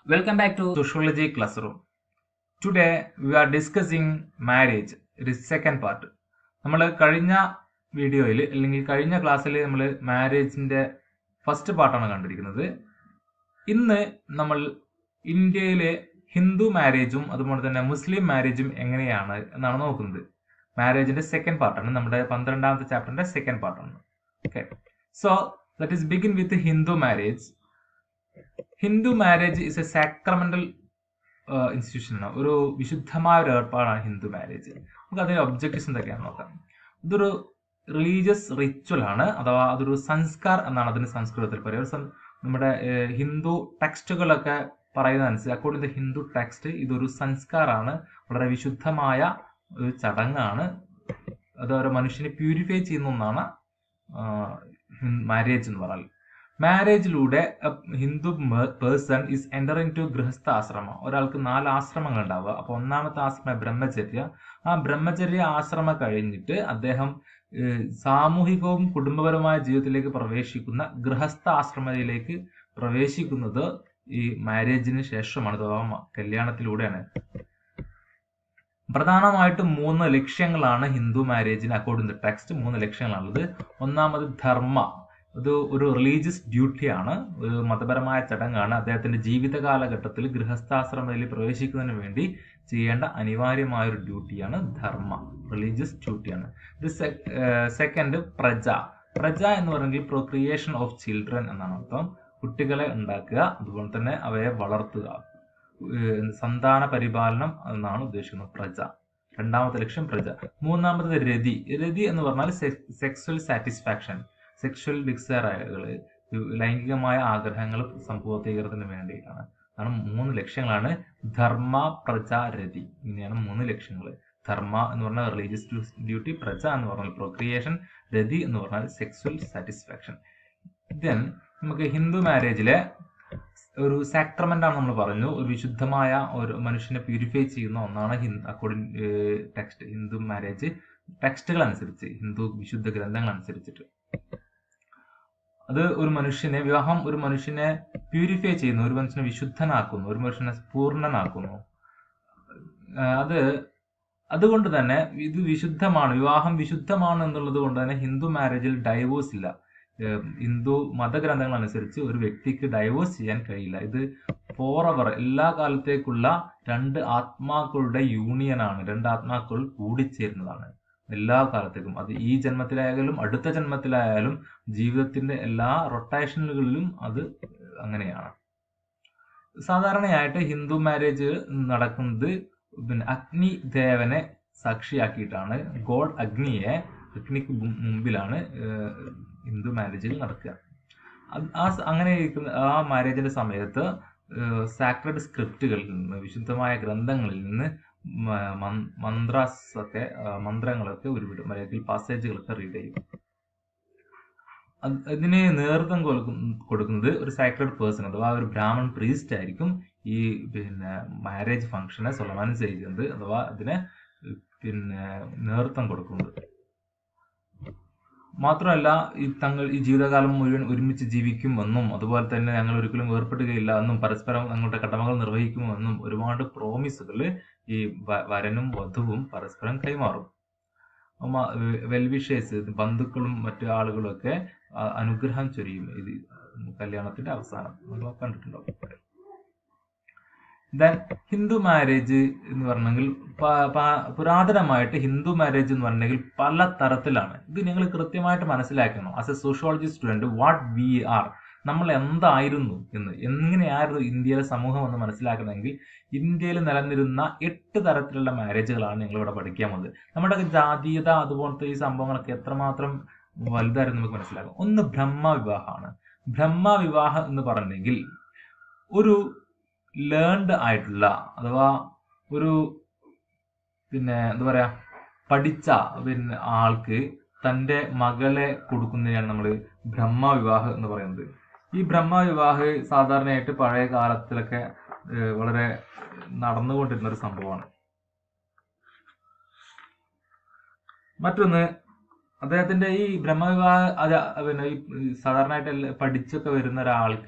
Welcome back to Sociology Classroom. Today we are discussing marriage. It is second part. നമ്മൾ കഴിഞ്ഞ വീഡിയോയിൽ അല്ലെങ്കിൽ കഴിഞ്ഞ ക്ലാസ്സിൽ നമ്മൾ മാരേജിന്റെ ഫസ്റ്റ് പാർട്ടാണ് കണ്ടിരിക്കുന്നത് ഇന്ന് നമ്മൾ ഇന്ത്യയിലെ ഹിന്ദു മാരേജും അതുപോലെ തന്നെ മുസ്ലിം മാരേജും എങ്ങനെയാണ് എന്നാണ് നോക്കുന്നത് മാരേജിന്റെ സെക്കൻഡ് പാർട്ടാണ് നമ്മുടെ പന്ത്രണ്ടാമത്തെ ചാപ്റ്ററിന്റെ സെക്കൻഡ് പാർട്ടാണ് okay so that is begin with Hindu marriage Hindu marriage is a sacramental institution ആണ് ഒരു വിശുദ്ധമായ ഒരു ഏർപ്പാടാണ് ഹിന്ദു മാരേജ് നമുക്ക് അതിന്റെ ഒബ്ജക്റ്റീവ്സ് എന്തൊക്കെയാണെന്ന് നോക്കാം ഇതൊരു റിലീജിയസ് റിച്വൽ ആണ് അഥവാ അതൊരു സംസ്കാർ എന്നാണ് അതിന് സംസ്കൃതത്തിൽ പറയുക ഒരു സം- നമ്മുടെ ഏഹ്, ഹിന്ദു ടെക്സ്റ്റുകളൊക്കെ പറയുന്ന അനുസരിച്ച് അക്കോർഡിംഗ് ടു ഹിന്ദു ടെക്സ്റ്റ് ഇതൊരു സംസ്കാരാണ് വളരെ വിശുദ്ധമായ ഒരു ചടങ്ങാണ് അത് ഒരു മനുഷ്യനെ പ്യൂരിഫൈ ചെയ്യുന്ന ഒന്നാണ് മാരേജ് എന്ന് പറഞ്ഞാൽ മാരേജിലൂടെ Hindu person is entering to grihastha ആശ്രമം ഒരാൾക്ക് നാല് ആശ്രമങ്ങൾ ഉണ്ടാവുക അപ്പൊ ഒന്നാമത്തെ ആശ്രമം ബ്രഹ്മചര്യ ആ ബ്രഹ്മചര്യ ആശ്രമം കഴിഞ്ഞിട്ട് അദ്ദേഹം ഏഹ്, സാമൂഹികവും കുടുംബപരമായ ജീവിതത്തിലേക്ക് പ്രവേശിക്കുന്ന ഗൃഹസ്ഥ ആശ്രമത്തിലേക്ക് പ്രവേശിക്കുന്നത് ഈ മാരേജിന് ശേഷമാണ് അഥവാ മ- കല്യാണത്തിലൂടെയാണ് പ്രധാനമായിട്ടും മൂന്ന് ലക്ഷ്യങ്ങളാണ് ഹിന്ദു മാരേജിന് അക്കോർഡിംഗ് ടു ടെക്സ്റ്റ് മൂന്ന് ലക്ഷ്യങ്ങളാണുള്ളത് ഒന്നാമത് ധർമ്മ ഇത് ഒരു റിലീജിയസ് ഡ്യൂട്ടിയാണ് ഒരു മതപരമായ ചടങ്ങാണ് അദ്ദേഹത്തിന്റെ ജീവിത കാലഘട്ടത്തിൽ ഗൃഹസ്ഥാശ്രമത്തിൽ പ്രവേശിക്കുന്നതിന് വേണ്ടി ചെയ്യേണ്ട അനിവാര്യമായ ഒരു ഡ്യൂട്ടിയാണ് ധർമ്മ റിലീജിയസ് ഡ്യൂട്ടിയാണ് ഇത് സെക്കൻഡ് പ്രജ പ്രജ എന്ന് പറയുന്നത് പ്രൊക്രിയേഷൻ ഓഫ് ചിൽഡ്രൻ എന്നാണ് അർത്ഥം കുട്ടികളെ ഉണ്ടാക്കുക അതുപോലെ തന്നെ അവയെ വളർത്തുക ഏഹ് സന്താന പരിപാലനം എന്നാണ് ഉദ്ദേശിക്കുന്നത് പ്രജ രണ്ടാമത്തെ ലക്ഷ്യം പ്രജ മൂന്നാമത് രതി രതി എന്ന് പറഞ്ഞാൽ സെക്സ്വൽ സാറ്റിസ്ഫാക്ഷൻ സെക്ഷൽ ഡിസയറുകൾ ലൈംഗികമായ ആഗ്രഹങ്ങൾ സംഭവത്തീകരണത്തിന് വേണ്ടിയിട്ടാണ് അതാണ് മൂന്ന് ലക്ഷ്യങ്ങളാണ് ധർമ്മ പ്രജ രതി ഇങ്ങനെയാണ് മൂന്ന് ലക്ഷ്യങ്ങൾ ധർമ്മ എന്ന് പറഞ്ഞാൽ റിലീജിയസ് ഡ്യൂട്ടി പ്രജ എന്ന് പറഞ്ഞാൽ പ്രൊക്രിയേഷൻ രതി എന്ന് പറഞ്ഞാൽ സെക്സ്വൽ സാറ്റിസ്ഫാക്ഷൻ ദെൻ നമുക്ക് ഹിന്ദു മാരേജിലെ ഒരു സാക്രമെന്റ് ആണ് നമ്മൾ പറഞ്ഞു ഒരു വിശുദ്ധമായ ഒരു മനുഷ്യനെ പ്യൂരിഫൈ ചെയ്യുന്ന ഒന്നാണ് അക്കോർഡിംഗ് ടെക്സ്റ്റ് ഹിന്ദു മാരേജ് ടെക്സ്റ്റുകൾ അനുസരിച്ച് ഹിന്ദു വിശുദ്ധ ഗ്രന്ഥങ്ങൾ അനുസരിച്ചിട്ട് അത് ഒരു മനുഷ്യനെ വിവാഹം ഒരു മനുഷ്യനെ പ്യൂരിഫൈ ചെയ്യുന്നു ഒരു മനുഷ്യനെ വിശുദ്ധനാക്കുന്നു ഒരു മനുഷ്യനെ പൂർണ്ണനാക്കുന്നു ആ, അത് അതുകൊണ്ട് തന്നെ ഇത് വിശുദ്ധമാണ് വിവാഹം വിശുദ്ധമാണ് എന്നുള്ളത് കൊണ്ട് തന്നെ ഹിന്ദു മാരേജിൽ ഡൈവോഴ്സ് ഇല്ല ഏഹ് ഹിന്ദു മതഗ്രന്ഥങ്ങൾ അനുസരിച്ച് ഒരു വ്യക്തിക്ക് ഡൈവോഴ്സ് ചെയ്യാൻ കഴിയില്ല ഇത് ഫോറവർ എല്ലാ കാലത്തേക്കുള്ള രണ്ട് ആത്മാക്കളുടെ യൂണിയനാണ് രണ്ട് ആത്മാക്കൾ കൂടിച്ചേരുന്നതാണ് എല്ലാ കാലത്തേക്കും അത് ഈ ജന്മത്തിലായാലും അടുത്ത ജന്മത്തിലായാലും ജീവിതത്തിന്റെ എല്ലാ റൊട്ടേഷനുകളിലും അത് അങ്ങനെയാണ് സാധാരണയായിട്ട് ഹിന്ദു മാരേജ് നടക്കുന്നത് പിന്നെ അഗ്നി ദേവനെ സാക്ഷിയാക്കിയിട്ടാണ് ഗോഡ് അഗ്നിയെ അഗ്നിക്ക് മു- മുമ്പിലാണ് ഏഹ്, ഹിന്ദു മാരേജുകൾ നടക്കുക അത് ആ സ- അങ്ങനെ ഇരിക്കുന്ന ആ മാരേജിന്റെ സമയത്ത് സാക്രഡ് സ്ക്രിപ്റ്റുകളിൽ നിന്ന് വിശുദ്ധമായ ഗ്രന്ഥങ്ങളിൽ നിന്ന് മ- മൻ- മന്ത്രാസ് ഒക്കെ ആ, മന്ത്രങ്ങളൊക്കെ ഉരുവിടും അല്ലെങ്കിൽ പാസേജുകളൊക്കെ റീഡ് ചെയ്യും അത് ഇതിന് നേതൃത്വം കൊടുക്കും- കൊടുക്കുന്നത് ഒരു സാക്രഡ് പേഴ്സൺ അഥവാ ഒരു ബ്രാഹ്മൺ പ്രീസ്റ്റ് ആയിരിക്കും ഈ പിന്നെ മാരേജ് ഫംഗ്ഷനെ സൊളമാനൈസ് ചെയ്യുന്നത് അഥവാ അതിനെ പിന്നെ നേതൃത്വം കൊടുക്കുന്നത് മാത്രമല്ല ഈ തങ്ങൾ ഈ ജീവിതകാലം മുഴുവൻ ഒരുമിച്ച് ജീവിക്കുമെന്നും അതുപോലെ തന്നെ ഞങ്ങൾ ഒരിക്കലും വേർപ്പെടുകയില്ല എന്നും പരസ്പരം തങ്ങളുടെ കടമകൾ നിർവഹിക്കുമെന്നും ഒരുപാട് പ്രോമിസുകൾ ഈ വ- വരനും വധുവും പരസ്പരം കൈമാറും വെൽവിഷേഴ്സ് ബന്ധുക്കളും മറ്റു ആളുകളും ഒക്കെ ആ, അനുഗ്രഹം ചൊരിയും ഇത് കല്യാണത്തിന്റെ അവസാനം നമ്മൾ കണ്ടിട്ടുണ്ടാവും ദെൻ ഹിന്ദു മാരേജ് എന്ന് പറഞ്ഞെങ്കിൽ പ- പ- പുരാതനമായിട്ട് ഹിന്ദു മാരേജ് എന്ന് പറഞ്ഞെങ്കിൽ പല തരത്തിലാണ് ഇത് നിങ്ങൾ കൃത്യമായിട്ട് മനസ്സിലാക്കണം as a sociology student what we are നമ്മൾ എന്തായിരുന്നു എന്ന് എങ്ങനെയായിരുന്നു ഇന്ത്യയിലെ സമൂഹം എന്ന് മനസ്സിലാക്കണമെങ്കിൽ ഇന്ത്യയിൽ നിലനിരുന്ന എട്ട് തരത്തിലുള്ള മാരേജുകളാണ് നിങ്ങൾ ഇവിടെ പഠിക്കാൻ പോകുന്നത് നമ്മുടെ ജാതീയത അതുപോലത്തെ ഈ സംഭവങ്ങളൊക്കെ എത്രമാത്രം വലുതായിരുന്നു നമുക്ക് മനസ്സിലാക്കാം ഒന്ന് ബ്രഹ്മ വിവാഹമാണ് ബ്രഹ്മ വിവാഹം എന്ന് പറഞ്ഞെങ്കിൽ ഒരു ലേൺഡ് ആയിട്ടുള്ള അഥവാ ഒരു പിന്നെ എന്താ പറയാ പഠിച്ച പിന്നെ ആൾക്ക് തന്റെ മകളെ കൊടുക്കുന്നതിനാണ് നമ്മൾ ബ്രഹ്മ വിവാഹം എന്ന് പറയുന്നത് ഈ ബ്രഹ്മ വിവാഹ് സാധാരണയായിട്ട് പഴയ കാലത്തിലൊക്കെ ഏഹ്, വളരെ നടന്നുകൊണ്ടിരുന്ന ഒരു സംഭവമാണ് മറ്റൊന്ന് അദ്ദേഹത്തിന്റെ ഈ ബ്രഹ്മവിവാഹ അത് പിന്നെ ഈ സാധാരണയായിട്ട് എല്ലാ- പഠിച്ചൊക്കെ വരുന്ന ഒരാൾക്ക്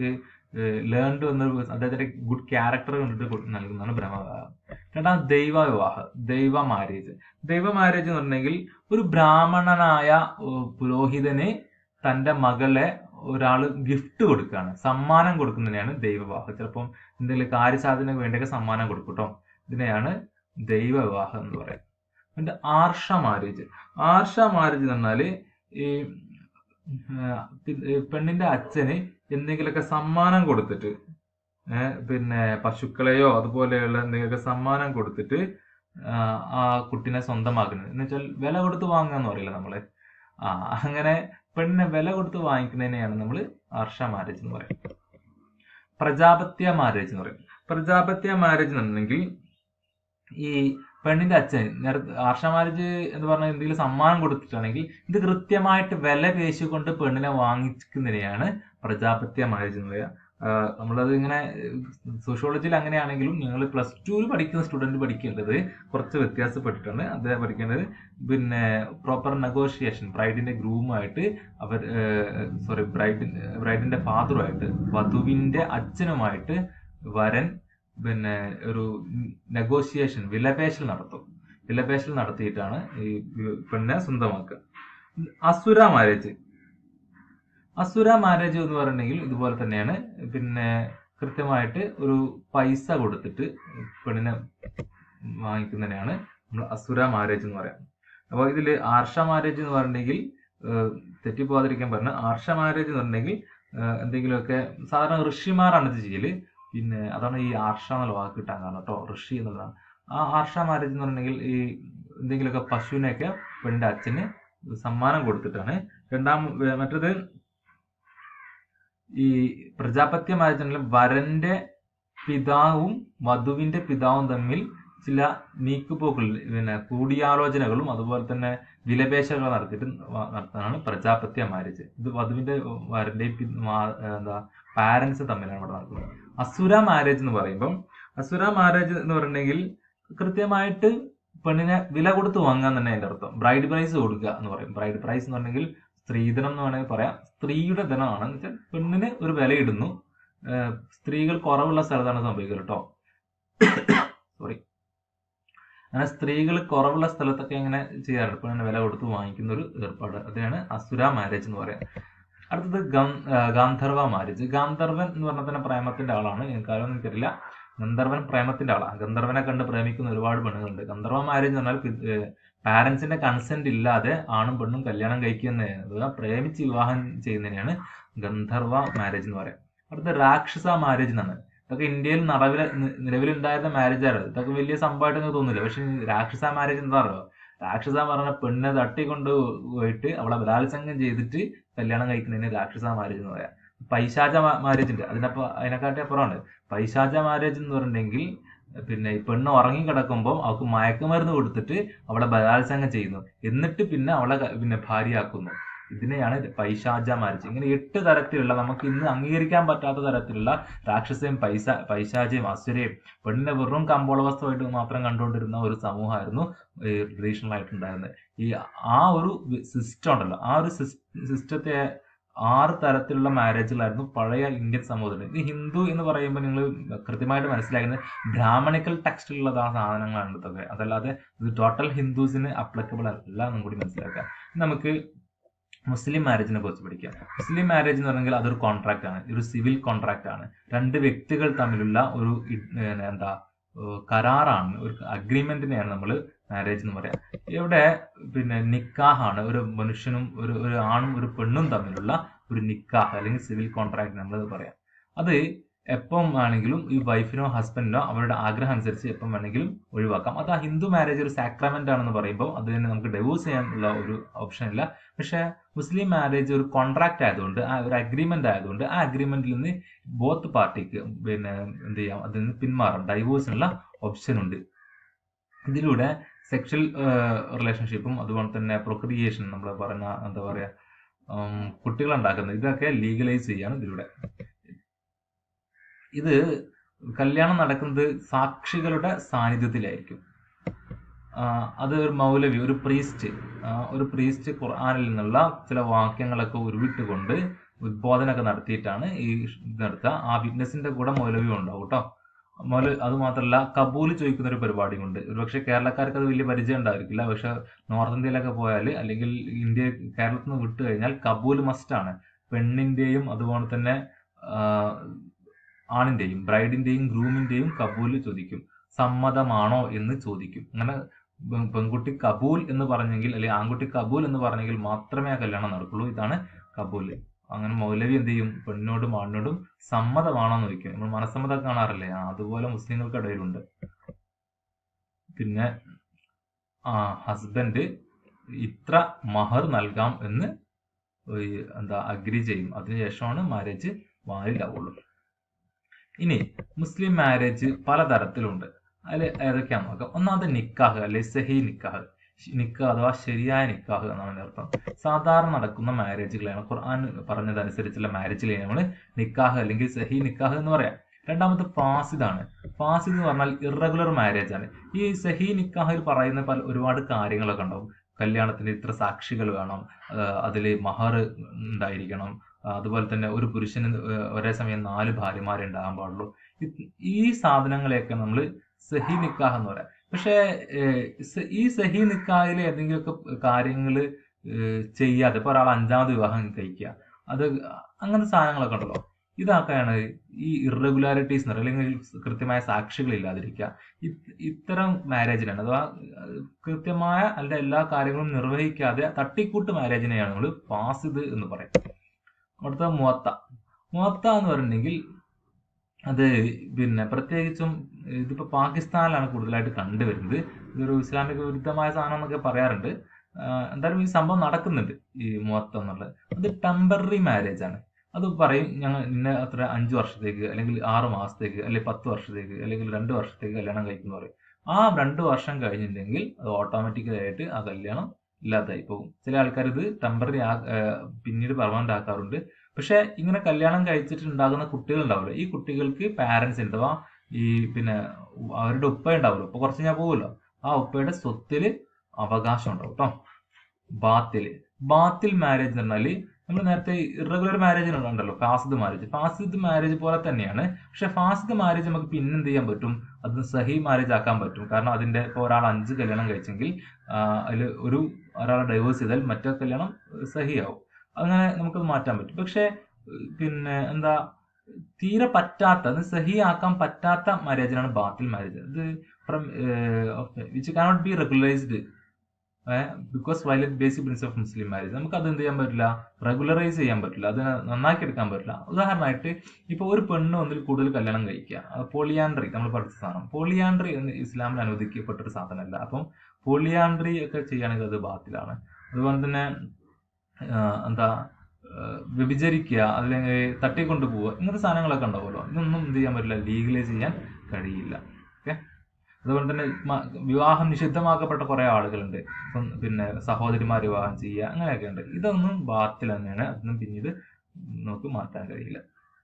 ലേൺഡ് എന്ന അദ്ദേഹത്തിന്റെ ഗുഡ് ക്യാരക്ടർ കണ്ടിട്ട് കൊടു- നൽകുന്നതാണ് ബ്രഹ്മവിവാഹം രണ്ടാമത് ദൈവ വിവാഹം ദൈവ മാരേജ് ദൈവ മാരേജ് എന്ന് പറഞ്ഞെങ്കിൽ ഒരു ബ്രാഹ്മണനായ ഏഹ്, പുരോഹിതന് തന്റെ മകളെ ഒരാൾ ഗിഫ്റ്റ് കൊടുക്കുകയാണ് സമ്മാനം കൊടുക്കുന്നതിനെയാണ് ദൈവവിവാഹം ചിലപ്പം എന്തെങ്കിലും കാര്യസാധനക്ക് വേണ്ടിയൊക്കെ സമ്മാനം കൊടുക്കും കേട്ടോ ഇതിനെയാണ് ദൈവ വിവാഹം എന്ന് പറയുന്നത് പിന്നെ ആർഷ മാരേജ് ആർഷ മാരേജ് എന്ന് പറഞ്ഞാല് ഈ ആ, പി- ഈ പെണ്ണിന്റെ അച്ഛന് എന്തെങ്കിലുമൊക്കെ സമ്മാനം കൊടുത്തിട്ട് ഏ, പിന്നെ പശുക്കളെയോ അതുപോലെയുള്ള എന്തെങ്കിലുമൊക്കെ സമ്മാനം കൊടുത്തിട്ട് ആ, ആ കുട്ടിനെ സ്വന്തമാക്കുന്നത് എന്ന് വെച്ചാൽ വില കൊടുത്ത് വാങ്ങുക എന്ന് പറയില്ല നമ്മള് ആ അങ്ങനെ പെണ്ണിനെ വില കൊടുത്ത് വാങ്ങിക്കുന്നതിനെയാണ് നമ്മൾ ആർഷ മാരേജ് എന്ന് പറയുന്നത് പ്രജാപത്യ മാരേജ് എന്ന് പറയും പ്രജാപത്യ മാരേജ് എന്നുണ്ടെങ്കിൽ ഈ പെണ്ണിന്റെ അച്ഛൻ നേരത്തെ ആർഷ മാരേജ് എന്ന് പറഞ്ഞാൽ എന്തെങ്കിലും സമ്മാനം കൊടുത്തിട്ടാണെങ്കിൽ ഇത് കൃത്യമായിട്ട് വില പേശിക്കൊണ്ട് പെണ്ണിനെ വാങ്ങിക്കുന്നതിനെയാണ് പ്രജാപത്യ മാരേജ് എന്ന് പറയുക ആഹ് നമ്മളത് ഇങ്ങനെ സോഷ്യോളജിയിൽ അങ്ങനെയാണെങ്കിലും നിങ്ങൾ പ്ലസ് ടുവിൽ പഠിക്കുന്ന സ്റ്റുഡന്റ് പഠിക്കേണ്ടത് കുറച്ച് വ്യത്യാസപ്പെട്ടിട്ടുണ്ട് അദ്ദേഹം പഠിക്കേണ്ടത് പിന്നെ പ്രോപ്പർ നെഗോഷിയേഷൻ ബ്രൈഡിന്റെ ഗ്രൂമുമായിട്ട് അവർ സോറി ബ്രൈഡിന്റെ ബ്രൈഡിന്റെ ഫാദറുമായിട്ട് വധുവിന്റെ അച്ഛനുമായിട്ട് വരൻ പിന്നെ ഒരു നെഗോഷിയേഷൻ വിലപേശൽ നടത്തും വിലപേശൽ നടത്തിയിട്ടാണ് ഈ പെണ്ണിനെ സ്വന്തമാക്കുക അസുര മാരേജ് അസുര മാരേജ് എന്ന് പറഞ്ഞിട്ടുണ്ടെങ്കിൽ ഇതുപോലെ തന്നെയാണ് പിന്നെ കൃത്യമായിട്ട് ഒരു പൈസ കൊടുത്തിട്ട് പെണ്ണിനെ വാങ്ങിക്കുന്നതിനെയാണ് നമ്മൾ അസുര മാരേജ് എന്ന് പറയാം അപ്പോൾ ഇതിൽ ആർഷ മാരേജ് എന്ന് പറഞ്ഞിട്ടുണ്ടെങ്കിൽ ഏഹ്, തെറ്റിപ്പോകാതിരിക്കാൻ പറഞ്ഞ ആർഷ മാരേജ് എന്ന് പറഞ്ഞിട്ടുണ്ടെങ്കിൽ ഏഹ്, എന്തെങ്കിലുമൊക്കെ സാധാരണ ഋഷിമാരാണ് ഇത് ചെയ്യല് പിന്നെ അതാണ് ഈ ആർഷ എന്നുള്ള വാക്ക് കിട്ടാൻ കാരണം കേട്ടോ ഋഷി എന്നുള്ളതാണ് ആ ആർഷ മാരേജ് എന്ന് പറഞ്ഞിട്ടുണ്ടെങ്കിൽ ഈ എന്തെങ്കിലുമൊക്കെ പശുവിനെയൊക്കെ പെണ്ണിന്റെ അച്ഛന് സമ്മാനം കൊടുത്തിട്ടാണ് രണ്ടാം വേ- മറ്റേത് ഈ പ്രജാപത്യ മാരേജ് വരന്റെ പിതാവും വധുവിന്റെ പിതാവും തമ്മിൽ ചില നീക്കുപോക്കുകൾ പിന്നെ കൂടിയാലോചനകളും അതുപോലെ തന്നെ വിലപേശകൾ നടത്തിയിട്ട് വ- നടത്താനാണ് പ്രജാപത്യ മാരേജ് ഇത് വധുവിന്റെ വരന്റെയും പി- മാ- എന്താ പാരന്റ്സ് തമ്മിലാണ് ഇവിടെ നടക്കുന്നത് അസുര മാരേജ് എന്ന് പറയുമ്പം അസുര മാരേജ് എന്ന് പറഞ്ഞിട്ടുണ്ടെങ്കിൽ കൃത്യമായിട്ട് പെണ്ണിനെ വില കൊടുത്ത് വാങ്ങാൻ തന്നെ അതിന്റെ അർത്ഥം ബ്രൈഡ് പ്രൈസ് കൊടുക്കുക എന്ന് പറയും ബ്രൈഡ് പ്രൈസ് എന്ന് പറഞ്ഞെങ്കിൽ സ്ത്രീധനം എന്ന് വേണമെങ്കിൽ പറയാം സ്ത്രീയുടെ ധനമാണ് എന്ന് വെച്ചാൽ പെണ്ണിന് ഒരു വില ഇടുന്നു ഏഹ് സ്ത്രീകൾ കുറവുള്ള സ്ഥലത്താണ് സംഭവിക്കുന്നത് കേട്ടോ സോറി അങ്ങനെ സ്ത്രീകൾ കുറവുള്ള സ്ഥലത്തൊക്കെ ഇങ്ങനെ ചെയ്യാറുണ്ട് പെണ്ണിന് വില കൊടുത്ത് വാങ്ങിക്കുന്ന ഒരു ഏർപ്പാട് അതിനാണ് അസുര മാരേജ് എന്ന് പറയാം അടുത്തത് ഗം- ആ, ഗാന്ധർവ മാരേജ് ഗാന്ധർവൻ എന്ന് പറഞ്ഞാൽ തന്നെ പ്രേമത്തിന്റെ ആളാണ് എനിക്കാരൊന്നും എനിക്കറിയില്ല ഗന്ധർവൻ പ്രേമത്തിന്റെ ആളാണ് ഗന്ധർവനെ കണ്ട് പ്രേമിക്കുന്ന ഒരുപാട് പെണ്ണുങ്ങളുണ്ട് ഗന്ധർവ മാരേജ് എന്ന് പറഞ്ഞാൽ പാരന്റ്സിന്റെ കൺസെന്റ് ഇല്ലാതെ ആണും പെണ്ണും കല്യാണം കഴിക്കുന്നതിന് അഥവാ പ്രേമിച്ച് വിവാഹം ചെയ്യുന്നതിനെയാണ് ഗന്ധർവ മാരേജ് എന്ന് പറയാം അടുത്ത രാക്ഷസ മാരേജ് എന്നാണ് ഇതൊക്കെ ഇന്ത്യയിൽ നടവിൽ നിലവിലുണ്ടായിരുന്ന മാരേജ് ആണ് ഇതൊക്കെ വലിയ സംഭവമായിട്ടൊന്നും തോന്നില്ല പക്ഷെ ഈ രാക്ഷസ മാരേജ് എന്താ പറയുക രാക്ഷസ പറഞ്ഞ പെണ്ണിനെ തട്ടിക്കൊണ്ട് പോയിട്ട് അവളെ ബലാത്സംഗം ചെയ്തിട്ട് കല്യാണം കഴിക്കുന്നതിന് രാക്ഷസ മാരേജ് എന്ന് പറയാം പൈശാച മാരേജ് ഉണ്ട് അതിനപ്പോ അതിനെക്കാട്ടി അപ്പുറമാണ് പൈശാച മാരേജ് എന്ന് പറഞ്ഞിട്ടുണ്ടെങ്കിൽ പിന്നെ ഈ പെണ്ണ് ഉറങ്ങി കിടക്കുമ്പോൾ അവൾക്ക് മയക്കുമരുന്ന് കൊടുത്തിട്ട് അവളെ ബലാത്സംഗം ചെയ്യുന്നു എന്നിട്ട് പിന്നെ അവളെ ക- പിന്നെ ഭാര്യയാക്കുന്നു ഇതിനെയാണ് പൈശാച മാരേജ് ഇങ്ങനെ എട്ട് തരത്തിലുള്ള നമുക്ക് ഇന്ന് അംഗീകരിക്കാൻ പറ്റാത്ത തരത്തിലുള്ള രാക്ഷസയും പൈസ പൈശാചയും അസുരയും പെണ്ണിനെ വെറും കമ്പോള വസ്തുവായിട്ട് മാത്രം കണ്ടുകൊണ്ടിരുന്ന ഒരു സമൂഹമായിരുന്നു ഈ ട്രഡീഷണൽ ആയിട്ടുണ്ടായിരുന്നത് ഈ ആ ഒരു സിസ്റ്റം ഉണ്ടല്ലോ ആ ഒരു സിസ്റ്റത്തെ ആറ് തരത്തിലുള്ള മാരേജുകളായിരുന്നു പഴയ ഇന്ത്യൻ സമൂഹത്തിൽ ഇത് ഹിന്ദു എന്ന് പറയുമ്പോൾ നിങ്ങൾ കൃത്യമായിട്ട് മനസ്സിലാക്കുന്നത് ബ്രാഹ്മണിക്കൽ ടെക്സ്റ്റിലുള്ള ആ സാധനങ്ങളാണ് ഇതൊക്കെ അതല്ലാതെ ഇത് ടോട്ടൽ ഹിന്ദുസിന് അപ്ലിക്കബിൾ അല്ല എന്നും കൂടി മനസ്സിലാക്കുക നമുക്ക് മുസ്ലിം മാരേജിനെ കുറിച്ച് പഠിക്കാം മുസ്ലിം മാരേജ് എന്ന് പറഞ്ഞെങ്കിൽ അതൊരു കോൺട്രാക്ട് ആണ് ഒരു സിവിൽ കോൺട്രാക്ട് ആണ് രണ്ട് വ്യക്തികൾ തമ്മിലുള്ള ഒരു ഇ- ഏഹ് എന്താ ഏഹ് കരാറാണ് ഒരു അഗ്രിമെന്റിനെയാണ് നമ്മൾ മാരേജ് എന്ന് പറയാം ഇവിടെ പിന്നെ നിക്കാഹാണ് ഒരു മനുഷ്യനും ഒരു ഒരു ആണും ഒരു പെണ്ണും തമ്മിലുള്ള ഒരു നിക്കാഹ് അല്ലെങ്കിൽ സിവിൽ കോൺട്രാക്ട് നമ്മൾ പറയാം അത് എപ്പം വേണമെങ്കിലും ഈ വൈഫിനോ ഹസ്ബൻഡിനോ അവരുടെ ആഗ്രഹം അനുസരിച്ച് എപ്പം വേണമെങ്കിലും ഒഴിവാക്കാം അത് ആ ഹിന്ദു മാരേജ് ഒരു സാക്രമെന്റ് ആണെന്ന് പറയുമ്പോൾ അത് തന്നെ നമുക്ക് ഡൈവോഴ്സ് ചെയ്യാനുള്ള ഒരു ഓപ്ഷൻ ഇല്ല പക്ഷേ മുസ്ലിം മാരേജ് ഒരു കോൺട്രാക്ട് ആയതുകൊണ്ട് ആ ഒരു അഗ്രിമെന്റ് ആയതുകൊണ്ട് ആ അഗ്രിമെന്റിൽ നിന്ന് ബോത്ത് പാർട്ടിക്ക് പിന്നെ എന്ത് ചെയ്യാം അതിൽ നിന്ന് പിന്മാറാം ഡൈവോഴ്സിനുള്ള ഓപ്ഷൻ ഉണ്ട് ഇതിലൂടെ സെക്ഷൽ റിലേഷൻഷിപ്പും അതുപോലെ തന്നെ പ്രൊക്രിയേഷൻ നമ്മൾ പറഞ്ഞ എന്താ പറയാ കുട്ടികൾ ഉണ്ടാക്കുന്നത് ഇതൊക്കെ ലീഗലൈസ് ചെയ്യാണ് ഇതിലൂടെ ഇത് കല്യാണം നടക്കുന്നത് സാക്ഷികളുടെ സാന്നിധ്യത്തിലായിരിക്കും ആ, അത് ഒരു മൗലവി ഒരു പ്രീസ്റ്റ് ഒരു പ്രീസ്റ്റ് ഖുർആനിൽ നിന്നുള്ള ചില വാക്യങ്ങളൊക്കെ ഉരുവിട്ടുകൊണ്ട് ഉദ്ബോധനമൊക്കെ നടത്തിയിട്ടാണ് ഈ ഇത് നടത്തുക ആ വിറ്റ്നസിന്റെ കൂടെ മൗലവിയും ഉണ്ടാവും കേട്ടോ മൗല അത് മാത്രമല്ല കബൂൽ ചോദിക്കുന്ന ഒരു പരിപാടിയും ഉണ്ട് ഒരുപക്ഷെ കേരളക്കാർക്ക് അത് വലിയ പരിചയം ഉണ്ടായിരിക്കില്ല പക്ഷെ നോർത്ത് ഇന്ത്യയിലൊക്കെ പോയാൽ അല്ലെങ്കിൽ ഇന്ത്യ കേരളത്തിൽ നിന്ന് വിട്ടു കഴിഞ്ഞാൽ കബൂൽ മസ്റ്റ് ആണ് പെണ്ണിന്റെയും അതുപോലെ തന്നെ ആ, ആണിന്റെയും ബ്രൈഡിന്റെയും ഗ്രൂമിന്റെയും കബൂൽ ചോദിക്കും സമ്മതമാണോ എന്ന് ചോദിക്കും അങ്ങനെ പെ- പെൺകുട്ടി കബൂൽ എന്ന് പറഞ്ഞെങ്കിൽ അല്ലെങ്കിൽ ആൺകുട്ടി കബൂൽ എന്ന് പറഞ്ഞെങ്കിൽ മാത്രമേ ആ കല്യാണം നടക്കുള്ളൂ ഇതാണ് കബൂൽ അങ്ങനെ മൗലവി എന്ത് ചെയ്യും പെണ്ണിനോടും ആണിനോടും സമ്മതമാണോ എന്ന് ചോദിക്കും നമ്മൾ മനസ്സമ്മതം കാണാറില്ലേ ആ അതുപോലെ മുസ്ലിങ്ങൾക്കിടയിലുണ്ട് പിന്നെ ആ ഹസ്ബൻഡ് ഇത്ര മഹർ നൽകാം എന്ന് ഈ എന്താ അഗ്രി ചെയ്യും അതിനുശേഷമാണ് മാരേജ് വാലിഡ് ആവുള്ളൂ ഇനി മുസ്ലിം മാരേജ് പലതരത്തിലുണ്ട് അതിൽ ഏതൊക്കെയാന്ന് നോക്കാം ഒന്നാമത് നിക്കാഹ് അല്ലെ സഹി നിക്കാഹ് നിക്കാഹ് അഥവാ ശരിയായ നിക്കാഹ് എന്നാണ് അതിന്റെ അർത്ഥം സാധാരണ നടക്കുന്ന മാരേജുകളാണ് ഖുർആൻ പറഞ്ഞതനുസരിച്ചുള്ള മാരേജിലെ നമ്മൾ നിക്കാഹ് അല്ലെങ്കിൽ സഹി നിക്കാഹ് എന്ന് പറയാം രണ്ടാമത് ഫാസിദാണ് ഫാസിദ് എന്ന് പറഞ്ഞാൽ ഇറഗുലർ മാരേജ് ആണ് ഈ സഹി നിക്കാഹിൽ പറയുന്ന പല ഒരുപാട് കാര്യങ്ങളൊക്കെ ഉണ്ടാവും കല്യാണത്തിന് ഇത്ര സാക്ഷികൾ വേണം അതിൽ മഹർ ഉണ്ടായിരിക്കണം ആ, അതുപോലെ തന്നെ ഒരു പുരുഷന് ഏഹ് ഒരേ സമയം നാല് ഭാര്യമാരെ ഉണ്ടാകാൻ പാടുള്ളൂ ഇത് ഈ സാധനങ്ങളെയൊക്കെ നമ്മൾ സഹി നിക്കാഹ് എന്ന് പറയാം പക്ഷേ ഏഹ് സ- ഈ സഹി നിക്കാഹിൽ ഏതെങ്കിലുമൊക്കെ കാര്യങ്ങൾ ചെയ്യാതെ ഇപ്പൊ ഒരാൾ അഞ്ചാമത് വിവാഹം കഴിക്കുക അത് അങ്ങനത്തെ സാധനങ്ങളൊക്കെ ഉണ്ടല്ലോ ഇതൊക്കെയാണ് ഈ ഇറഗുലാരിറ്റീസ് എന്ന് പറയുന്നത് അല്ലെങ്കിൽ കൃത്യമായ സാക്ഷികൾ ഇല്ലാതിരിക്കുക ഇത് ഇത്തരം മാരേജിനാണ് അഥവാ ഏഹ് കൃത്യമായ അല്ല എല്ലാ കാര്യങ്ങളും നിർവഹിക്കാതെ തട്ടിക്കൂട്ട് മാരേജിനെയാണ് നമ്മൾ ഫാസിദ് എന്ന് പറയും അടുത്ത മുവത്ത മുവത്ത എന്ന് പറഞ്ഞിട്ടുണ്ടെങ്കിൽ അത് പിന്നെ പ്രത്യേകിച്ചും ഇതിപ്പോ പാകിസ്ഥാനിലാണ് കൂടുതലായിട്ട് കണ്ടുവരുന്നത് ഇതൊരു ഇസ്ലാമിക വിരുദ്ധമായ സാധനം എന്നൊക്കെ പറയാറുണ്ട് ആഹ് എന്തായാലും ഈ സംഭവം നടക്കുന്നുണ്ട് ഈ മുവത്ത എന്നുള്ളത് അത് ടെമ്പററി മാരേജ് ആണ് അത് പറയും ഞങ്ങൾ ഇന്ന അത്ര അഞ്ചു വർഷത്തേക്ക് അല്ലെങ്കിൽ ആറ് മാസത്തേക്ക് അല്ലെങ്കിൽ പത്ത് വർഷത്തേക്ക് അല്ലെങ്കിൽ രണ്ട് വർഷത്തേക്ക് കല്യാണം കഴിക്കുന്നു പറയും ആ രണ്ട് വർഷം കഴിഞ്ഞിട്ടുണ്ടെങ്കിൽ അത് ഓട്ടോമാറ്റിക്കലി ആയിട്ട് ആ കല്യാണം ഇല്ലാതായി പോകും ചില ആൾക്കാർ ഇത് ടെമ്പററി ആ ഏഹ് പിന്നീട് പെർമനന്റ് ആക്കാറുണ്ട് പക്ഷെ ഇങ്ങനെ കല്യാണം കഴിച്ചിട്ട് ഉണ്ടാകുന്ന കുട്ടികൾ ഉണ്ടാവില്ല ഈ കുട്ടികൾക്ക് പാരന്റ്സ് അഥവാ ഈ പിന്നെ അവരുടെ ഉപ്പ ഉണ്ടാവുമല്ലോ ഉപ്പ കുറച്ച് ഞാൻ പോകുമല്ലോ ആ ഉപ്പയുടെ സ്വത്തില് അവകാശം ഉണ്ടാവും കേട്ടോ ബാത്തിൽ ബാത്തിൽ മാരേജ് എന്ന് പറഞ്ഞാല് നമ്മൾ നേരത്തെ ഇറഗുലർ മാരേജ് ഉണ്ടല്ലോ ഫാസിദ് മാരേജ് ഫാസിദ് മാരേജ് പോലെ തന്നെയാണ് പക്ഷെ ഫാസിദ് മാരേജ് നമുക്ക് പിന്നെ എന്ത് ചെയ്യാൻ പറ്റും അത് സഹി മാരേജ് ആക്കാൻ പറ്റും കാരണം അതിന്റെ ഇപ്പോൾ ഒരാൾ അഞ്ച് കല്യാണം കഴിച്ചെങ്കിൽ അതിൽ ഒരു ഒരാളെ ഡൈവേഴ്സ് ചെയ്താൽ മറ്റേ കല്യാണം സഹിയാവും അങ്ങനെ നമുക്കത് മാറ്റാൻ പറ്റും പക്ഷെ ഏഹ് പിന്നെ എന്താ തീരെ പറ്റാത്ത അത് സഹി ആക്കാൻ പറ്റാത്ത മാരേജിനാണ് ബാത്തിൽ മാരേജ് ഇത് from which cannot be regularised because violate basic principle of Muslim marriage നമുക്ക് അത് എന്ത് ചെയ്യാൻ പറ്റില്ല റെഗുലറൈസ് ചെയ്യാൻ പറ്റില്ല അതിനെ നന്നാക്കി എടുക്കാൻ പറ്റില്ല ഉദാഹരണമായിട്ട് ഇപ്പൊ ഒരു പെണ്ണ് ഒന്നിൽ കൂടുതൽ കല്യാണം കഴിക്കുക പോളിയാൻഡ്രി നമ്മൾ പഠിച്ച സാധനം പോളിയാൻഡ്രി എന്ന് ഇസ്ലാമിൽ അനുവദിക്കപ്പെട്ട ഒരു സാധനമല്ല അപ്പം പോളിയാൻഡ്രി ഒക്കെ ചെയ്യുകയാണെങ്കിൽ അത് ബാത്തിലാണ് അതുപോലെ തന്നെ ആഹ് എന്താ ആഹ് വ്യഭിചരിക്കുക അല്ലെങ്കിൽ തട്ടിക്കൊണ്ടു പോവുക ഇങ്ങനത്തെ സാധനങ്ങളൊക്കെ ഉണ്ടാവുമല്ലോ ഇതൊന്നും എന്ത് ചെയ്യാൻ പറ്റില്ല ലീഗലൈസ് ചെയ്യാൻ കഴിയില്ല ഓക്കെ അതുപോലെ തന്നെ മ- വിവാഹം നിഷിദ്ധമാക്കപ്പെട്ട കുറെ ആളുകളുണ്ട് ഇപ്പം പിന്നെ സഹോദരിമാർ വിവാഹം ചെയ്യുക അങ്ങനെയൊക്കെ ഉണ്ട് ഇതൊന്നും ബാത്തിൽ തന്നെയാണ് അതൊന്നും പിന്നീട് നമുക്ക് മാറ്റാൻ കഴിയില്ല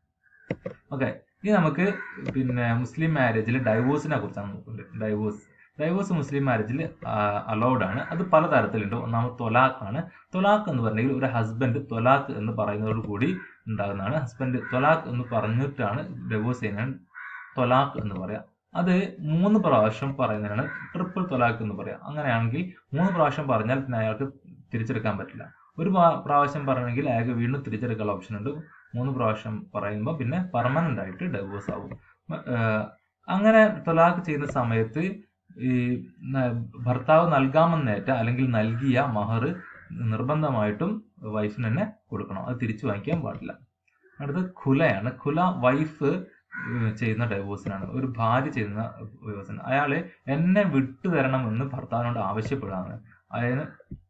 ഓക്കെ ഇനി നമുക്ക് പിന്നെ മുസ്ലിം മാരേജിൽ ഡൈവോഴ്സിനെ കുറിച്ചാണ് നോക്കുന്നത് ഡൈവോഴ്സ് ഡൈവോഴ്സ് മുസ്ലിം മാരേജിൽ അലൗഡ് ആണ് അത് പല തരത്തിലുണ്ട് ഒന്നാമത് തൊലാഖ് ആണ് തൊലാഖ് എന്ന് പറഞ്ഞെങ്കിൽ ഒരു ഹസ്ബൻഡ് തൊലാഖ് എന്ന് പറയുന്നതോട് കൂടി ഉണ്ടാകുന്നതാണ് ഹസ്ബൻഡ് തൊലാഖ് എന്ന് പറഞ്ഞിട്ടാണ് ഡൈവോഴ്സ് ചെയ്യുന്നത് തൊലാഖ് എന്ന് പറയാം അത് മൂന്ന് പ്രാവശ്യം പറയുന്നതിനാണ് ട്രിപ്പിൾ തൊലാഖ് എന്ന് പറയാം അങ്ങനെയാണെങ്കിൽ മൂന്ന് പ്രാവശ്യം പറഞ്ഞാൽ പിന്നെ അയാൾക്ക് തിരിച്ചെടുക്കാൻ പറ്റില്ല ഒരു പ്രാ- പ്രാവശ്യം പറഞ്ഞെങ്കിൽ അയാൾക്ക് വീണ്ടും തിരിച്ചെടുക്കാനുള്ള ഓപ്ഷൻ ഉണ്ട് മൂന്ന് പ്രാവശ്യം പറയുമ്പോൾ പിന്നെ പെർമനന്റ് ആയിട്ട് ഡൈവോഴ്സ് ആവും മ- ഏഹ് അങ്ങനെ തൊലാഖ് ചെയ്യുന്ന സമയത്ത് ഈ ന- ഭർത്താവ് നൽകാമെന്നേറ്റ അല്ലെങ്കിൽ നൽകിയ മഹർ നിർബന്ധമായിട്ടും വൈഫിന് തന്നെ കൊടുക്കണം അത് തിരിച്ചു വാങ്ങിക്കാൻ പാടില്ല അടുത്ത ഖുലയാണ് ഖുല വൈഫ് ചെയ്യുന്ന ഡൈവോഴ്സിനാണ് ഒരു ഭാര്യ ചെയ്യുന്ന ഡൈവോഴ്സിന് അയാള് എന്നെ വിട്ടു തരണമെന്ന് ഭർത്താവിനോട് ആവശ്യപ്പെടുകയാണ് അതിന്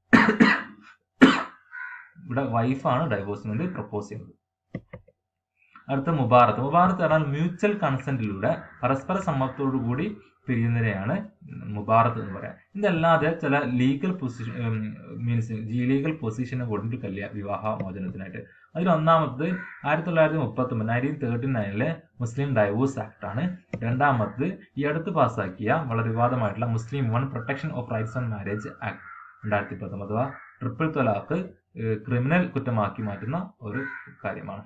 ഇവിടെ വൈഫാണ് ഡൈവോഴ്സിന് വേണ്ടി പ്രപ്പോസ് ചെയ്യുന്നത് അടുത്ത മുബാറത്ത് മുബാറത്ത് പറഞ്ഞാൽ മ്യൂച്വൽ കൺസെന്റിലൂടെ പരസ്പര സമ്മതത്തോടു കൂടി പിരിയുന്നതിനെയാണ് മുബാറത്ത് എന്ന് പറയാം ഇതല്ലാതെ ചില ലീഗൽ പൊസിഷൻ മീൻസ് ലീഗൽ പൊസിഷനെ കൊടുത്തിട്ട് കല്യാണ വിവാഹ മോചനത്തിനായിട്ട് അതിൽ ഒന്നാമത് ആയിരത്തി തൊള്ളായിരത്തി മുപ്പത്തി ഒമ്പത് നയൻറ്റീൻ തേർട്ടി നയനിലെ മുസ്ലിം ഡൈവോഴ്സ് ആക്ട് ആണ് രണ്ടാമത് ഈ അടുത്ത് പാസ്സാക്കിയ വളരെ വിവാദമായിട്ടുള്ള Muslim women protection of rights on marriage act രണ്ടായിരത്തി പത്തൊമ്പത് അഥവാ ട്രിപ്പിൾ തൊലാഖ് ക്രിമിനൽ കുറ്റമാക്കി മാറ്റുന്ന ഒരു കാര്യമാണ്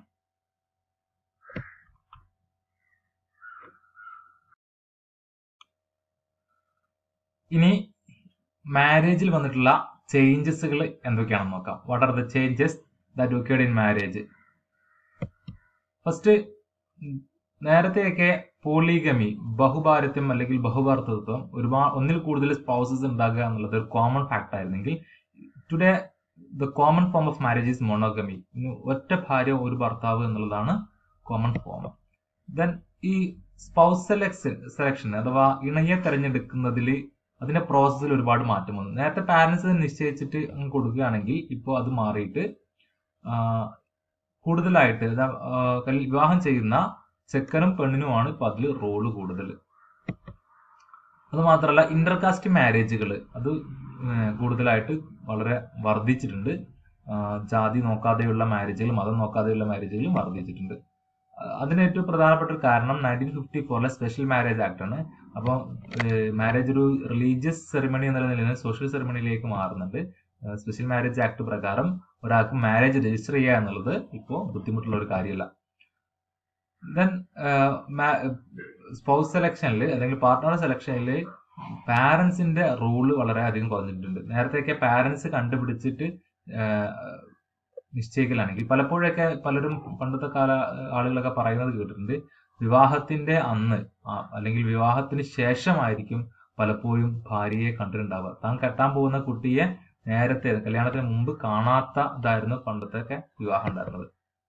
ഇനി മാരേജിൽ വന്നിട്ടുള്ള ചേഞ്ചസുകൾ എന്തൊക്കെയാണെന്ന് നോക്കാം what are the changes that occurred in marriage first നേരത്തെയൊക്കെ പോളിഗമി ബഹുഭാരത്യം അല്ലെങ്കിൽ ബഹുഭാരതത്വം ഒരുപാട് ഒന്നിൽ കൂടുതൽ സ്പൗസസ് ഉണ്ടാകുക എന്നുള്ളത് ഒരു കോമൺ ഫാക്ട് ആയിരുന്നെങ്കിൽ today the common form of marriage is monogamy ഒറ്റ ഭാര്യ ഒരു ഭർത്താവ് എന്നുള്ളതാണ് കോമൺ ഫോം ദെൻ ഈ സ്പൗസ് സെലക്ഷൻ സെലക്ഷൻ അഥവാ ഇണയെ തെരഞ്ഞെടുക്കുന്നതിൽ അതിന്റെ പ്രോസസ്സിൽ ഒരുപാട് മാറ്റം വന്നു നേരത്തെ പാരന്റ്സ് നിശ്ചയിച്ചിട്ട് അങ്ങ് കൊടുക്കുകയാണെങ്കിൽ ഇപ്പോൾ അത് മാറിയിട്ട് കൂടുതലായിട്ട് വിവാഹം ചെയ്യുന്ന ചെക്കനും പെണ്ണിനുമാണ് ഇപ്പൊ അതിൽ റോള് കൂടുതൽ അത് മാത്രമല്ല ഇന്റർകാസ്റ്റ് മാരേജുകൾ അത് കൂടുതലായിട്ട് വളരെ വർദ്ധിച്ചിട്ടുണ്ട് ജാതി നോക്കാതെയുള്ള മാരേജുകൾ മതം നോക്കാതെയുള്ള മാരേജുകളും വർദ്ധിച്ചിട്ടുണ്ട് അതിന് ഏറ്റവും പ്രധാനപ്പെട്ട ഒരു കാരണം നയൻറ്റീൻ ഫിഫ്റ്റി ഫോറിലെ സ്പെഷ്യൽ മാരേജ് ആക്ട് ആണ് അപ്പോൾ മാരേജ് ഒരു റിലീജിയസ് സെറിമണി എന്നുള്ള നിലയിൽ നിന്ന് സോഷ്യൽ സെറിമണിയിലേക്ക് മാറുന്നുണ്ട് സ്പെഷ്യൽ മാരേജ് ആക്ട് പ്രകാരം ഒരാൾക്ക് മാരേജ് രജിസ്റ്റർ ചെയ്യുക എന്നുള്ളത് ഇപ്പോൾ ബുദ്ധിമുട്ടുള്ള ഒരു കാര്യമല്ല ദെൻ സ്പൗസ് സെലക്ഷനിൽ അല്ലെങ്കിൽ പാർട്ട്ണർ സെലക്ഷനിൽ പാരൻസിന്റെ റോള് വളരെ അധികം കുറഞ്ഞിട്ടുണ്ട് നേരത്തെയൊക്കെ പാരൻസ് കണ്ടുപിടിച്ചിട്ട് നിശ്ചയിക്കലാണെങ്കിൽ പലപ്പോഴൊക്കെ പലരും പണ്ടത്തെ കാല ആളുകളൊക്കെ പറയുന്നത് കേട്ടിട്ടുണ്ട് വിവാഹത്തിന്റെ അന്ന് അല്ലെങ്കിൽ വിവാഹത്തിന് ശേഷമായിരിക്കും പലപ്പോഴും ഭാര്യയെ കണ്ടിട്ടുണ്ടാവുക താൻ കെട്ടാൻ പോകുന്ന കുട്ടിയെ നേരത്തെ കല്യാണത്തിന് മുമ്പ് കാണാത്ത ഇതായിരുന്നു പണ്ടത്തെ വിവാഹം ഉണ്ടായിരുന്നത്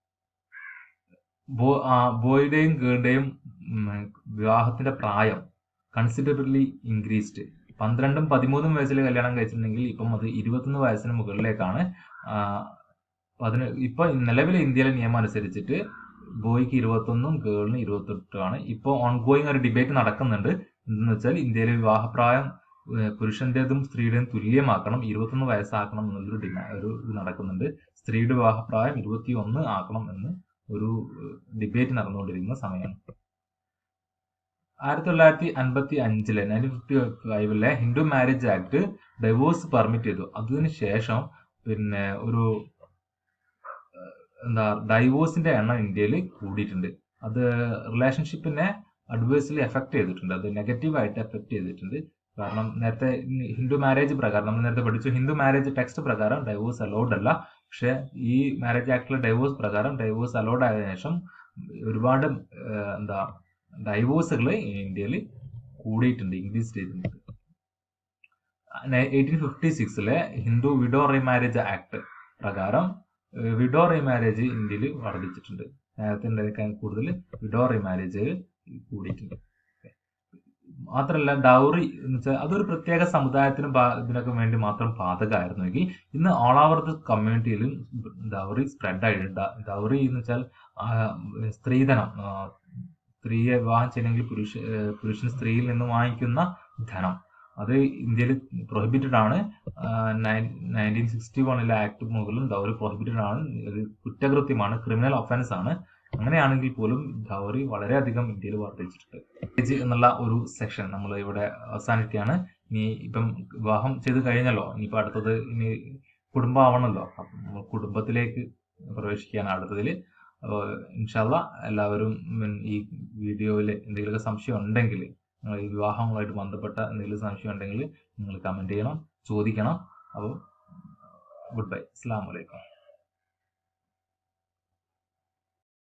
ബോയുടെയും ഗേളിന്റെയും വിവാഹത്തിന്റെ പ്രായം കൺസിഡറബിളി ഇൻക്രീസ്ഡ് പന്ത്രണ്ടും പതിമൂന്നും വയസ്സിൽ കല്യാണം കഴിച്ചിട്ടുണ്ടെങ്കിൽ ഇപ്പം അത് ഇരുപത്തൊന്ന് വയസ്സിന് മുകളിലേക്കാണ് അതിന് ഇപ്പൊ നിലവിലെ ഇന്ത്യയിലെ നിയമം അനുസരിച്ചിട്ട് ബോയ്ക്ക് ഇരുപത്തൊന്നും ഗേളിന് ഇരുപത്തെട്ടുമാണ് ഇപ്പോൾ ഓൺഗോയിങ് ഒരു ഡിബേറ്റ് നടക്കുന്നുണ്ട് എന്തെന്ന് വെച്ചാൽ ഇന്ത്യയിലെ വിവാഹപ്രായം പുരുഷന്റേതും സ്ത്രീയുടെയും തുല്യമാക്കണം ഇരുപത്തൊന്ന് വയസ്സാക്കണം എന്നുള്ളൊരു ഡിമാ ഒരു ഇത് നടക്കുന്നുണ്ട് സ്ത്രീയുടെ വിവാഹപ്രായം ഇരുപത്തി ഒന്ന് ആക്കണം എന്ന് ഒരു ഡിബേറ്റ് നടന്നുകൊണ്ടിരിക്കുന്ന സമയമാണ് ആയിരത്തി തൊള്ളായിരത്തി അൻപത്തി അഞ്ചിലെ നയൻറ്റീൻ ഫിഫ്റ്റി ഫൈവിലെ Hindu marriage act divorce permit ചെയ്തു അതിന് ശേഷം പിന്നെ ഒരു എന്താ ഡൈവോഴ്സിന്റെ എണ്ണം ഇന്ത്യയിൽ കൂടിയിട്ടുണ്ട് അത് റിലേഷൻഷിപ്പിനെ അഡ്വേഴ്സിലി എഫക്ട് ചെയ്തിട്ടുണ്ട് അത് നെഗറ്റീവായിട്ട് എഫക്ട് ചെയ്തിട്ടുണ്ട് കാരണം നേരത്തെ ഹിന്ദു മാരേജ് പ്രകാരം നമ്മൾ നേരത്തെ പഠിച്ചു ഹിന്ദു മാരേജ് ടെക്സ്റ്റ് പ്രകാരം ഡൈവോഴ്സ് അലൗഡ് അല്ല പക്ഷെ ഈ മാരേജ് ആക്ടിലെ ഡൈവോഴ്സ് പ്രകാരം ഡൈവോഴ്സ് അലൗഡ് ആയതിനു ശേഷം ഒരുപാട് എന്താ ഡൈവോഴ്സുകൾ ഇന്ത്യയിൽ കൂടിയിട്ടുണ്ട് ഇൻക്രീസ് ചെയ്തിട്ടുണ്ട് എയ്റ്റീൻ ഫിഫ്റ്റി സിക്സിലെ ഹിന്ദു വിഡോ റീമാരേജ് ആക്ട് പ്രകാരം വിഡോ റീമാരേജ് ഇന്ത്യയിൽ വർദ്ധിച്ചിട്ടുണ്ട് നേരത്തെ ഉണ്ടായിരിക്കാൻ കൂടുതൽ വിഡോ റീമാരേജ് കൂടിയിട്ടുണ്ട് മാത്രമല്ല ഡൗറി എന്ന് വെച്ചാൽ അതൊരു പ്രത്യേക സമുദായത്തിനും ഇതിനൊക്കെ വേണ്ടി മാത്രം ബാധകമായിരുന്നുവെങ്കിൽ ഇന്ന് ഓൾ ഓവർ ദ കമ്മ്യൂണിറ്റിയിലും ഡൗറി സ്പ്രെഡ് ആയിട്ടുണ്ട് ഡൗറി എന്ന് വെച്ചാൽ സ്ത്രീധനം സ്ത്രീയെ വിവാഹം ചെയ്യണമെങ്കിൽ പുരുഷ പുരുഷൻ സ്ത്രീയിൽ നിന്ന് വാങ്ങിക്കുന്ന ധനം അത് ഇന്ത്യയിൽ പ്രൊഹിബിറ്റഡ് ആണ് നയൻറ്റീൻ സിക്സ്റ്റി വണ്ണിലെ ആക്ട് മുകളിലും ഡൗറി പ്രൊഹിബിറ്റഡ് ആണ് ഇത് കുറ്റകൃത്യമാണ് ക്രിമിനൽ ഒഫൻസ് ആണ് അങ്ങനെയാണെങ്കിൽ പോലും ഡൗറി വളരെയധികം ഇന്ത്യയിൽ വർദ്ധിച്ചിട്ടുണ്ട് എന്നുള്ള ഒരു സെക്ഷൻ നമ്മൾ ഇവിടെ അവസാനിക്കുകയാണ് ഇനി ഇപ്പം വിവാഹം ചെയ്ത് കഴിഞ്ഞല്ലോ ഇനിയിപ്പോൾ അടുത്തത് ഇനി കുടുംബമാവണമല്ലോ അപ്പം കുടുംബത്തിലേക്ക് പ്രവേശിക്കുകയാണ് അടുത്തതിൽ ഇൻഷാല്ല എല്ലാവരും ഈ വീഡിയോയിൽ എന്തെങ്കിലുമൊക്കെ സംശയം ഉണ്ടെങ്കിൽ ഈ വിവാഹങ്ങളുമായിട്ട് ബന്ധപ്പെട്ട എന്തെങ്കിലും സംശയം ഉണ്ടെങ്കിൽ നിങ്ങൾ കമൻറ്റ് ചെയ്യണം ചോദിക്കണം അപ്പോൾ ഗുഡ് ബൈ അസ്സാം വലൈക്കും